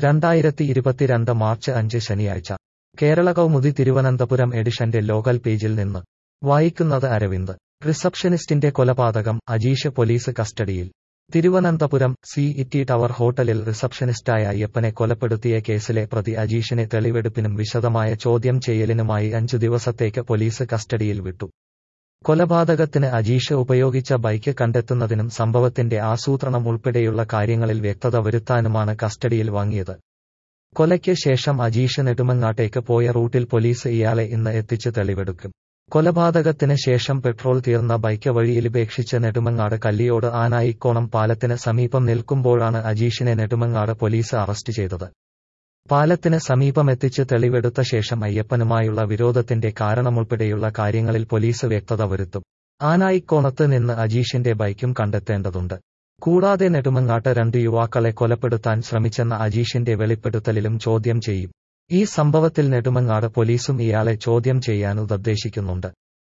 രണ്ടായിരത്തി ഇരുപത്തിരണ്ട് മാർച്ച് അഞ്ച് ശനിയാഴ്ച കേരള കൗമുദി തിരുവനന്തപുരം എഡിഷന്റെ ലോകൽ പേജിൽ നിന്ന് വായിക്കുന്നത് അരവിന്ദ് റിസപ്ഷനിസ്റ്റിന്റെ കൊലപാതകം അജീഷ് പോലീസ് കസ്റ്റഡിയിൽ തിരുവനന്തപുരം സി ഇറ്റി ടവർ ഹോട്ടലിൽ റിസപ്ഷനിസ്റ്റായ അയ്യപ്പനെ കൊലപ്പെടുത്തിയ കേസിലെ പ്രതി അജീഷിനെ തെളിവെടുപ്പിനും വിശദമായ ചോദ്യം ചെയ്യലിനുമായി അഞ്ചു ദിവസത്തേക്ക് പോലീസ് കസ്റ്റഡിയിൽ വിട്ടു കൊലപാതകത്തിന് അജീഷ് ഉപയോഗിച്ച ബൈക്ക് കണ്ടെത്തുന്നതിനും സംഭവത്തിന്റെ ആസൂത്രണം ഉൾപ്പെടെയുള്ള കാര്യങ്ങളിൽ വ്യക്തത വരുത്താനുമാണ് കസ്റ്റഡിയിൽ വാങ്ങിയത് കൊലയ്ക്ക് ശേഷം അജീഷ് നെടുമങ്ങാട്ടേക്ക് പോയ റൂട്ടിൽ പോലീസ് ഇയാളെ ഇന്ന് എത്തിച്ച് തെളിവെടുക്കും കൊലപാതകത്തിന് ശേഷം പെട്രോൾ തീർന്ന ബൈക്ക് വഴിയിലുപേക്ഷിച്ച് നെടുമങ്ങാട് കല്ലിയോട് ആനായിക്കോണം പാലത്തിന് സമീപം നിൽക്കുമ്പോഴാണ് അജീഷിനെ നെടുമങ്ങാട് പോലീസ് അറസ്റ്റ് ചെയ്തത് പാലത്തിന് സമീപമെത്തിച്ച് തെളിവെടുത്ത ശേഷം അയ്യപ്പനുമായുള്ള വിരോധത്തിന്റെ കാരണമുൾപ്പെടെയുള്ള കാര്യങ്ങളിൽ പോലീസ് വ്യക്തത വരുത്തും ആനായിക്കോണത്ത് നിന്ന് അജീഷിന്റെ ബൈക്കും കണ്ടെത്തേണ്ടതുണ്ട് കൂടാതെ നെടുമങ്ങാട്ട് രണ്ട് യുവാക്കളെ കൊലപ്പെടുത്താൻ ശ്രമിച്ചെന്ന അജീഷിന്റെ വെളിപ്പെടുത്തലിലും ചോദ്യം ചെയ്യും ഈ സംഭവത്തിൽ നെടുമങ്ങാട് പോലീസും ഇയാളെ ചോദ്യം ചെയ്യാൻ ഉദ്ദേശിക്കുന്നുണ്ട്